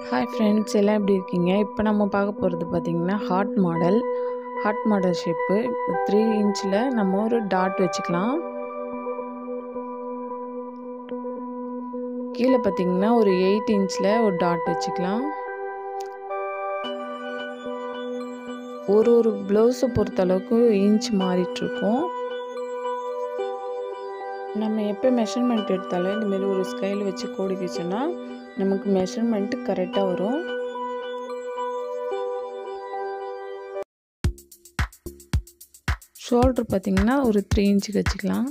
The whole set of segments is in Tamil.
ஹாய் ஃப்ரெண்ட்ஸ் எல்லாம் எப்படி இருக்கீங்க இப்போ நம்ம பார்க்க போகிறது பார்த்திங்கன்னா heart model heart model shape three இன்ச்சில் நம்ம ஒரு டாட் வச்சுக்கலாம் கீழே பார்த்திங்கன்னா ஒரு எயிட் இன்ச்சில் ஒரு டாட் வச்சுக்கலாம் ஒரு ஒரு ப்ளவுஸை பொறுத்த அளவுக்கு இன்ச் மாறிட்டுருக்கும் நம்ம எப்போ மெஷர்மெண்ட் எடுத்தாலும் இந்தமாரி ஒரு ஸ்கைல் வச்சு கோடி வச்சோன்னா நமக்கு மெஷர்மெண்ட்டு கரெக்டாக வரும் ஷோல்டர் பார்த்திங்கன்னா ஒரு த்ரீ இன்ச்சுக்கு வச்சுக்கலாம்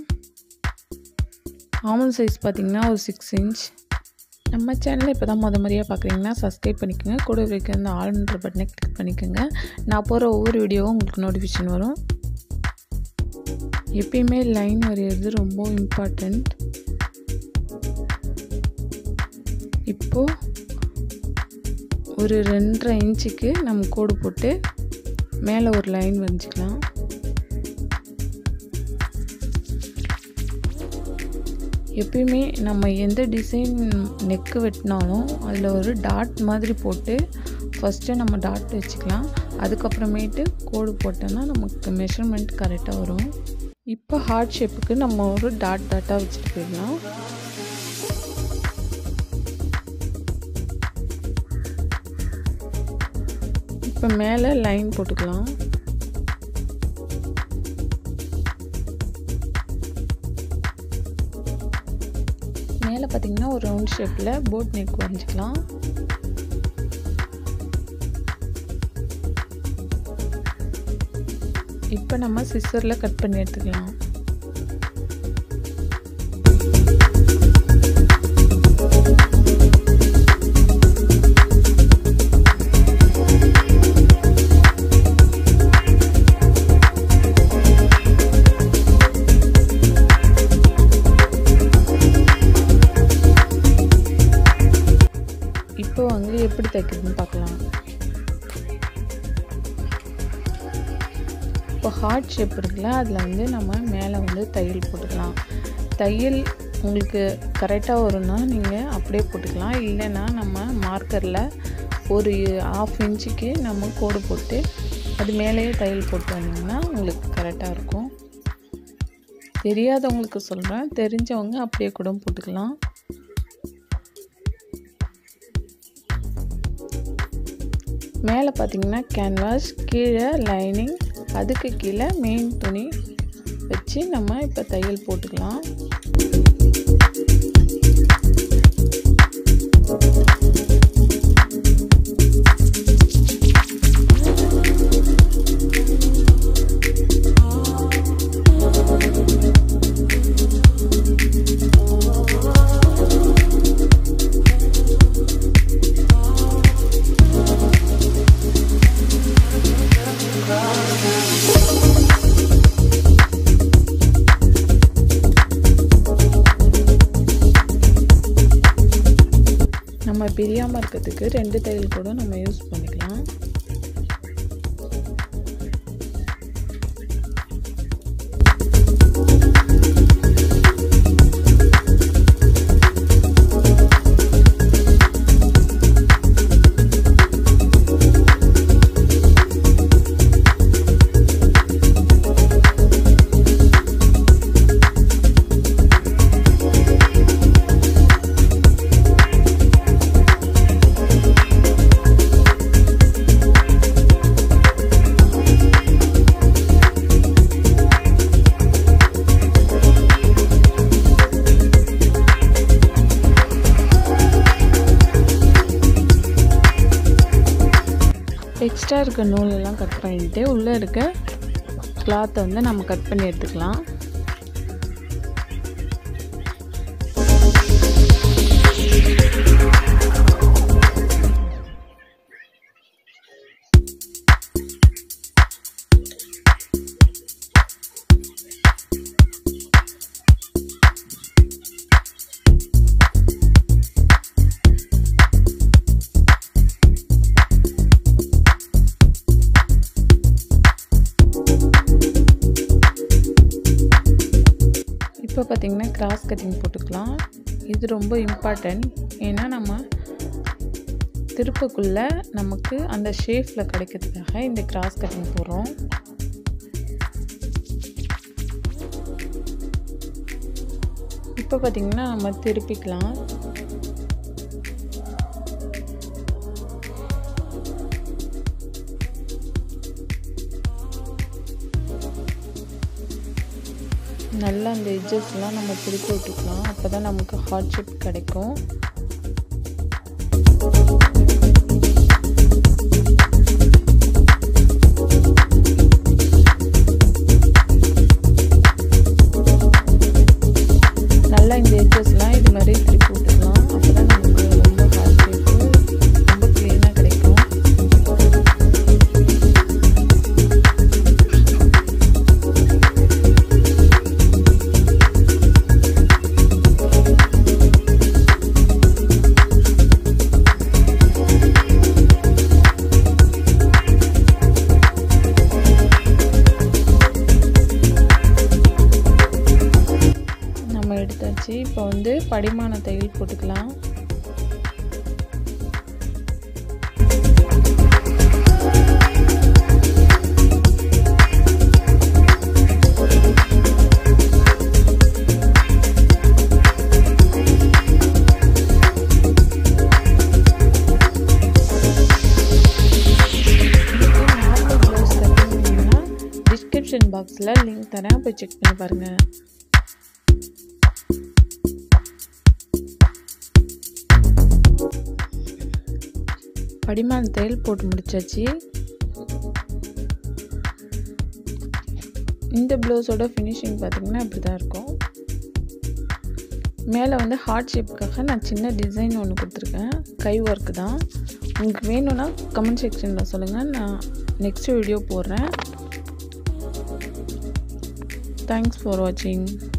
ஆமல் சைஸ் பார்த்திங்கன்னா ஒரு சிக்ஸ் இன்ச் நம்ம சேனலை இப்போ தான் முத முறையாக பார்க்குறீங்கன்னா சப்ஸ்கிரைப் பண்ணிக்கோங்க கூட இருக்க அந்த ஆல்ன்ற பட்டனை கிளிக் பண்ணிக்கோங்க நான் போகிற ஒவ்வொரு வீடியோவும் உங்களுக்கு நோட்டிஃபிகேஷன் வரும் எப்பயுமே லைன் வரைகிறது ரொம்ப இம்பார்ட்டண்ட் இப்போது ஒரு ரெண்டரை இன்ச்சுக்கு நம்ம கோடு போட்டு மேலே ஒரு லைன் வரைஞ்சிக்கலாம் எப்பயுமே நம்ம எந்த டிசைன் நெக்கு வெட்டினாலும் அதில் ஒரு டாட் மாதிரி போட்டு ஃபஸ்ட்டு நம்ம டாட் வச்சுக்கலாம் அதுக்கப்புறமேட்டு கோடு போட்டோன்னா நமக்கு மெஷர்மெண்ட் கரெக்டாக வரும் இப்போ ஹார்ட் ஷேப்புக்கு நம்ம ஒரு டாட் டாட்டாக வச்சுட்டு போயிடலாம் இப்போ மேலே லைன் போட்டுக்கலாம் மேலே பார்த்தீங்கன்னா ஒரு ரவுண்ட் ஷேப்பில் போட் நெக் வரைஞ்சிக்கலாம் இப்போ நம்ம சிஸ்ஸரில் கட் பண்ணி எடுத்துக்கலாம் இப்போ வந்து எப்படி தைக்கிறதுன்னு பார்க்கலாம் இப்போ ஹார்ட் ஷேப் இருக்குல்ல அதில் வந்து நம்ம மேலே வந்து தையல் போட்டுக்கலாம் தையல் உங்களுக்கு கரெக்டாக வரும்னா நீங்கள் அப்படியே போட்டுக்கலாம் இல்லைன்னா நம்ம மார்க்கரில் ஒரு ஆஃப் இன்ச்சுக்கு நம்ம கோடு போட்டு அது மேலேயே தையல் போட்டு வந்தீங்கன்னா உங்களுக்கு கரெக்டாக இருக்கும் தெரியாதவங்களுக்கு சொல்கிறேன் தெரிஞ்சவங்க அப்படியே கூட போட்டுக்கலாம் மேலே பார்த்தீங்கன்னா கேன்வாஸ் கீழே லைனிங் அதுக்கு கீழே மெயின் துணி வச்சு நம்ம இப்போ தையல் போட்டுக்கலாம் நம்ம பிரியாமல் இருக்கிறதுக்கு ரெண்டு தையல் கூட நம்ம யூஸ் பண்ணிக்கலாம் எக்ஸ்ட்ரா இருக்க நூலெல்லாம் கட் பண்ணிவிட்டு உள்ளே இருக்க கிளாத்தை வந்து நம்ம கட் பண்ணி எடுத்துக்கலாம் இப்போ பார்த்திங்கன்னா கிராஸ் கட்டிங் போட்டுக்கலாம் இது ரொம்ப இம்பார்ட்டன்ட் ஏன்னா நம்ம திருப்பக்குள்ளே நமக்கு அந்த ஷேஃபில் கிடைக்கிறதுக்காக இந்த கிராஸ் கட்டிங் போடுறோம் இப்போ பார்த்திங்கன்னா நம்ம திருப்பிக்கலாம் நல்லா அந்த எட்ஜஸ்லாம் நம்ம திருப்பி விட்டுக்கலாம் அப்போ தான் நமக்கு ஹாட் ஷேப் கிடைக்கும் நல்லா இந்த எட்ஜஸ்லாம் இது மாதிரி திருப்பி விட்டுக்கலாம் அப்போ தான் நமக்கு ரொம்ப ஹாட் ஷேப்பு ரொம்ப க்ளீனாக கிடைக்கும் நம்ம எடுத்தாச்சு இப்போ வந்து படிமான தையல் போட்டுக்கலாம் டிஸ்கிரிப்ஷன் பாக்ஸில் லிங்க் தரேன் போய் செக் பண்ணி பாருங்கள் படிமான தையல் போட்டு முடிச்சாச்சு இந்த ப்ளவுஸோட ஃபினிஷிங் பார்த்திங்கன்னா இப்படி தான் இருக்கும் மேலே வந்து ஹார்ட் ஷேப்புக்காக நான் சின்ன டிசைன் ஒன்று கொடுத்துருக்கேன் கை ஒர்க்கு தான் உங்களுக்கு வேணும்னா கமெண்ட் செக்ஷனில் சொல்லுங்கள் நான் நெக்ஸ்ட் வீடியோ போடுறேன் தேங்க்ஸ் ஃபார் வாட்சிங்